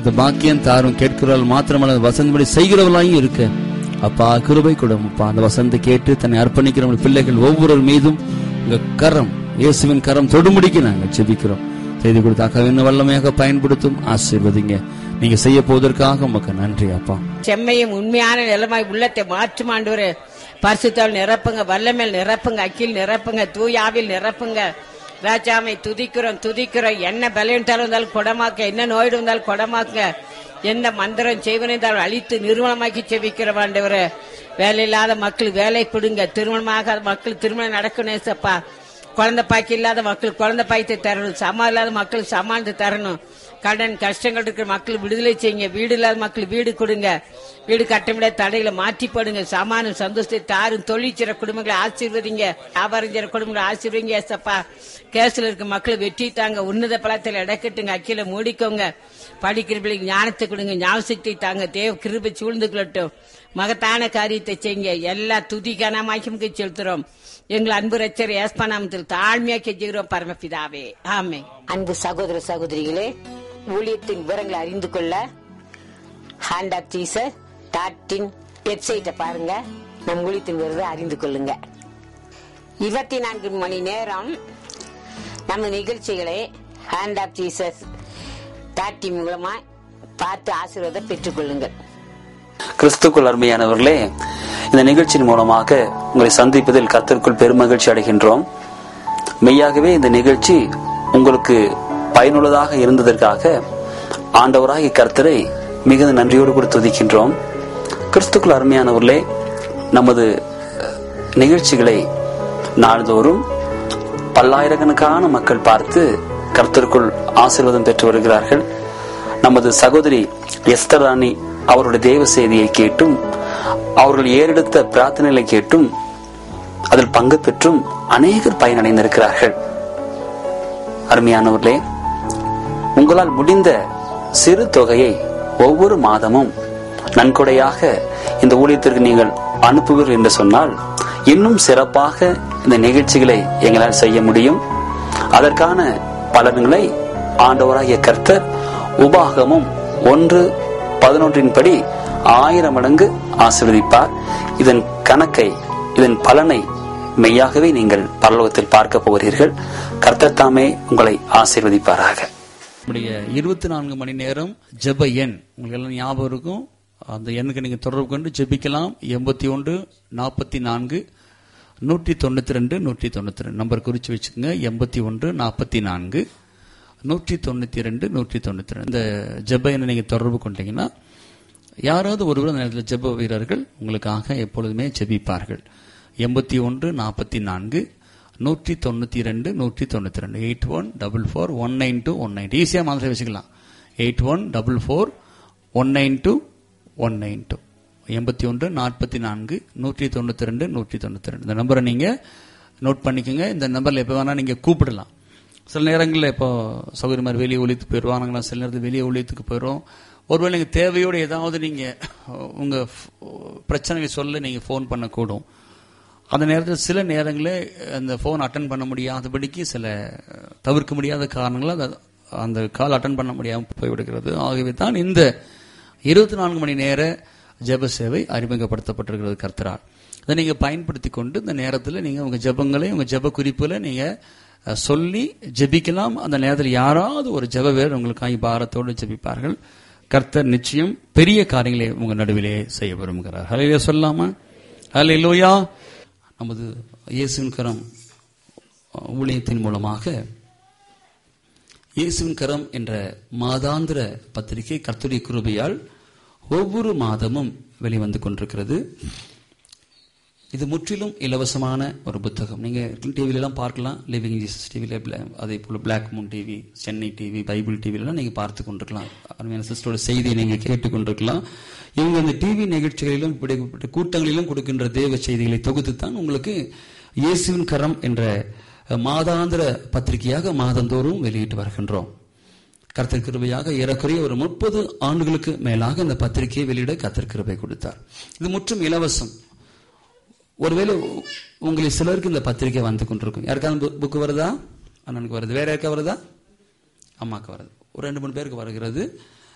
அந்த பாக்கியம் தாரும் கேட்கிறவர்கள் மாத்திரமல்ல வசந்தபடி செய்கிறவர்களாயும் இருக்க அப்பா கிருபை கொடுப்பா அந்த வசந்தை கேட்டு தன்னை அர்ப்பணிக்கிற உங்கள் பிள்ளைகள் ஒவ்வொரு மீதும் உங்க கரம் இயேசுவின் கரம் தொடுமுடிக்கு நாங்கள் ஜெபிக்கிறோம் செய்தி கொடுத்தாக்க இன்னும் வல்லமையாக பயன்படுத்தும் ஆசீர்வதிங்க நீங்க செய்ய போவதற்காக உமக்கு நன்றி அப்பா செம்மையும் உண்மையான நிலமாய் உள்ளத்தை மாற்றும் ஆண்டவரே பரிசுத்தால் நிரப்புங்க வல்லமேல் நிரப்புங்க அக்கில் நிரப்புங்க தூயாவில் நிரப்புங்க ராஜாமை துதிக்கிறோம் துதிக்கிறோம் என்ன பலவீனத்தால் இருந்தாலும் குடமாக்க என்ன நோய் இருந்தாலும் குடமாக்க எந்த மந்திரம் செய்வன இருந்தாலும் அழித்து நிறுவனமாக்கி செவிக்கிறோம் ஆண்டவரே வேலை இல்லாத மக்கள் வேலை கொடுங்க திருமணமாகாத மக்கள் திருமணம் நடக்கணும் ஏசப்பா குழந்தை பாக்கி இல்லாத மக்கள் குழந்தை பாய்த்தை தரணும் சமா இல்லாத மக்கள் சமாளித்து தரணும் கடன் கஷ்டங்கள் இருக்கிற மக்கள் விடுதலை செய்யுங்க வீடு இல்லாத மக்கள் வீடு கொடுங்க வீடு கட்டமிட தடைகளை மாற்றி போடுங்க சமானம் சந்தோஷத்தை தாரும் தொழிற்சிற குடும்பங்களை ஆசீர்வதிங்க வியாபாரம் செய்யற குடும்பங்களை ஆசீர்வதிங்க ஏசப்பா கேஸ்ல இருக்க மக்களை வெற்றி தாங்க உன்னத பலத்தில் இடக்கட்டுங்க அக்கீல மூடிக்கோங்க படிக்கிற பிள்ளைங்க ஞானத்தை கொடுங்க ஞாபகத்தை தாங்க தேவ கிருபை சூழ்ந்து கொள்ளட்டும் மகத்தான காரியத்தை செய்யுங்க எல்லா துதி கனமாக்கிமுக்கு செலுத்துறோம் எங்கள் அன்பு ரச்சர் ஏஸ்பநாமத்தில் தாழ்மையா கெஞ்சுகிறோம் பரமபிதாவே ஆமே அன்பு சகோதர சகோதரிகளே ஊழியத்தின் விவரங்களை அறிந்து கொள்ள hand of Jesus dot in வெப்சைட்டை பாருங்க நம் ஊழியத்தின் விவரத்தை அறிந்து கொள்ளுங்க இருபத்தி நான்கு மணி நேரம் நம்ம நிகழ்ச்சிகளை hand of Jesus dot in மூலமா பார்த்து ஆசீர்வாதம் பெற்றுக்கொள்ளுங்கள் கிறிஸ்துக்குள் அருமையானவர்களே இந்த நிகழ்ச்சியின் மூலமாக உங்களை சந்திப்பதில் கர்த்தருக்குள் பெருமகிழ்ச்சி அடைகின்றோம் மெய்யாகவே இந்த நிகழ்ச்சி உங்களுக்கு பயனுள்ளதாக இருந்ததற்காக ஆண்டவராகிய கர்த்தரை மிகுந்த நன்றியோடு கூட துதிக்கின்றோம் கிறிஸ்துக்குள் அருமையானவர்களே நமது நிகழ்ச்சிகளை நாள்தோறும் பல்லாயிரக்கணக்கான மக்கள் பார்த்து கர்த்தருக்குள் ஆசீர்வாதம் பெற்று வருகிறார்கள் நமது சகோதரி எஸ்தர் ராணி அவருடைய தேவ செய்தியை கேட்டும் அவர்கள் ஏறெடுத்த பிரார்த்தனைகளை கேட்டும் அதில் பங்கு பெற்றும் அநேகர் பயனடைந்திருக்கிறார்கள் அருமையானவர்களே உங்களால் முடிந்த சிறு தொகையை ஒவ்வொரு மாதமும் நன்கொடையாக இந்த ஊழியத்திற்கு நீங்கள் அனுப்புவீர்கள் என்று சொன்னால் இன்னும் சிறப்பாக இந்த நிகழ்ச்சிகளை எங்களால் செய்ய முடியும் அதற்கான பலன்களை ஆண்டவராகிய கர்த்தர் உபாகமும் ஒன்று பதினொன்றின் படி ஆயிரம் மடங்கு ஆசீர்வதிப்பார் இதன் கணக்கை இதன் பலனை மெய்யாகவே நீங்கள் பரலோகத்தில் பார்க்க போகிறீர்கள் கர்த்தர் தாமே உங்களை ஆசீர்வதிப்பாராக நம்முடைய இருபத்தி நான்கு மணி நேரம் ஜெப எண் உங்களுக்கு எல்லாம் ஞாபகம் இருக்கும் அந்த எண்ணுக்கு நீங்க தொடர்பு கொண்டு ஜெபிக்கலாம் எண்பத்தி ஒன்று நாற்பத்தி நான்கு நூற்றி தொண்ணூத்தி ரெண்டு நூற்றி தொண்ணூத்தி ரெண்டு நம்பர் குறிச்சு வச்சுக்கோங்க எண்பத்தி ஒன்று நாற்பத்தி நான்கு நூற்றி தொண்ணூத்தி ரெண்டு நூற்றி தொண்ணூத்தி ரெண்டு இந்த ஜெப எண்ணை நீங்க தொடர்பு கொண்டீங்கன்னா யாராவது ஒருவர் அந்த நேரத்தில் ஜெப வீரர்கள் உங்களுக்காக எப்பொழுதுமே ஜெபிப்பார்கள் எண்பத்தி ஒன்று நாற்பத்தி நான்கு நூற்றி தொண்ணூற்றி ரெண்டு நூற்றி தொண்ணூற்றி ரெண்டு eight one double four one nine two one nine ஈஸியாக மாதிரி வச்சுக்கலாம் eight one double four one nine two one nine two எண்பத்தி ஒன்று நாற்பத்தி நான்கு நூற்றி தொண்ணூற்றி ரெண்டு நூற்றி தொண்ணூற்றி ரெண்டு இந்த நம்பரை நீங்கள் நோட் பண்ணிக்கோங்க இந்த நம்பரில் எப்போ வேணால் நீங்கள் கூப்பிடலாம் சில நேரங்களில் இப்போ சௌகரிய மாதிரி வெளியே ஒழித்து போயிடுவோம் நாங்களாம் சில நேரத்தில் வெளியே ஒழித்துக்கு போயிடுவோம் ஒருவேளை நீங்கள் தேவையோடு ஏதாவது நீங்கள் உங்கள் பிரச்சனைகளை சொல்ல நீங்கள் ஃபோன் பண்ணக்கூடும் அந்த நேரத்தில் சில நேரங்களில் அந்த ஃபோன் அட்டன் பண்ண முடியாதபடிக்கு சில தவிர்க்க முடியாத காரணங்களால் அது- அந்த கால் அட்டன் பண்ண முடியாமல் போய்விடுகிறது ஆகவே தான் இந்த இருபத்தி நான்கு மணி நேர ஜெப சேவை அறிமுகப்படுத்தப்பட்டிருக்கிறது கர்த்தரால் இதை நீங்கள் பயன்படுத்தி கொண்டு இந்த நேரத்தில் நீங்கள் உங்கள் ஜெபங்களை உங்கள் ஜெப குறிப்புகளை நீங்கள் அஹ், சொல்லி ஜெபிக்கலாம் அந்த நேரத்தில் யாராவது ஒரு ஜெப வேறு உங்களுக்காக பாரத்தோடு ஜெபிப்பார்கள் கர்த்தர் நிச்சயம் பெரிய காரியங்களை உங்க நடுவிலே செய்ய விரும்புகிறார் ஹலையிலே சொல்லாமா ஹலையிலோயா நமது இயேசுவின் கரம் ஊழியத்தின் மூலமாக இயேசுவின் கரம் என்ற மாதாந்திர பத்திரிகை கர்த்தருடைய கிருபையால் ஒவ்வொரு மாதமும் வெளிவந்து கொண்டிருக்கிறது இது முற்றிலும் இலவசமான ஒரு புத்தகம் நீங்க டிவில எல்லாம் பார்க்கலாம் லிவிங் ஜீசஸ் டிவில அதே போல Black Moon TV Chennai TV Bible டிவில எல்லாம் நீங்க பார்த்து கொண்டிருக்கலாம் அருமையான சிஸ்டரோட செய்தியை நீங்க கேட்டுக் கொண்டிருக்கலாம் இவங்க அந்த டிவி நிகழ்ச்சிகளிலும் இப்படிப்பட்ட கூட்டங்களிலும் கொடுக்கின்ற தேவ செய்திகளை தொகுத்து தான் உங்களுக்கு இயேசுவின் கரம் என்ற மாதாந்திர பத்திரிகையாக மாதந்தோறும் வெளியிட்டு வருகின்றோம் கர்த்தர் கிருபையாக ஏறக்குறைய ஒரு முப்பது ஆண்டுகளுக்கு மேலாக இந்த பத்திரிகையை வெளியிட கர்த்தர் கிருபை கொடுத்தார் இது முற்றும் இலவசம் ஒருவேளை உ- உங்களில் சிலருக்கு இந்த பத்திரிக்கை வந்து கொண்டிருக்கும் யாருக்காவது புக்கு வருதா அண்ணனுக்கு வருது வேற யாருக்கா வருதா அம்மாக்கு வருது ஒரு ரெண்டு மூணு பேருக்கு வருகிறது